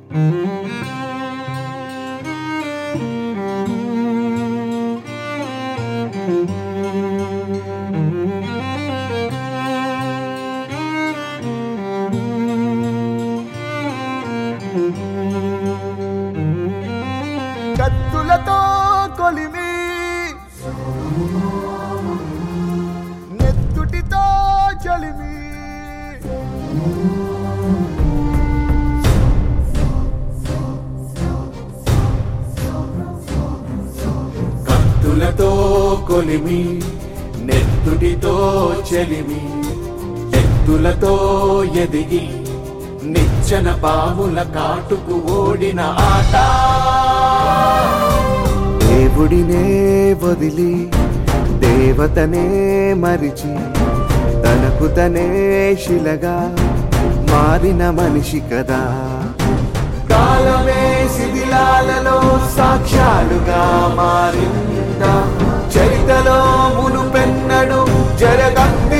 కత్తులతో కొలిమి నెత్తుటితో చలిమి కత్తులతో కొలిమి నెత్తుటితో చెలిమి ఎత్తులతో ఎదిగి నిచ్చెన పాముల కాటుకు ఓడిన ఆట దేవుడినే వదిలి దేవతనే మరిచి తనకు తనే శిలగా మారిన మనిషి కదా కాలమే శిథిలాలలో సాక్ష్యాలుగా మారిందా చరితలో మునుపెన్నడు జరగంది